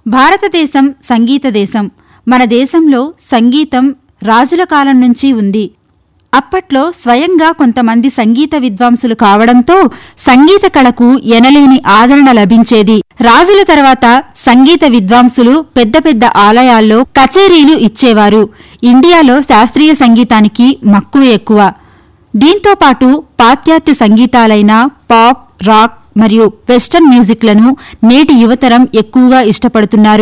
భారతదేశం సంగీత దేశం మన దేశంలో సంగీతం రాజుల కాలం నుంచి ఉంది అప్పట్లో స్వయంగా కొంతమంది సంగీత విద్వాంసులు కావడంతో సంగీత కళకు ఎనలేని ఆదరణ లభించేది రాజుల తర్వాత సంగీత విద్వాంసులు పెద్ద పెద్ద ఆలయాల్లో కచేరీలు ఇచ్చేవారు ఇండియాలో శాస్త్రీయ సంగీతానికి మక్కువ ఎక్కువ దీంతో పాటు పాశ్చాత్య సంగీతాలైన పాప్ రాక్ మరియు వెస్టర్న్ మ్యూజిక్లను నేటి యువతరం ఎక్కువగా ఇష్టపడుతున్నారు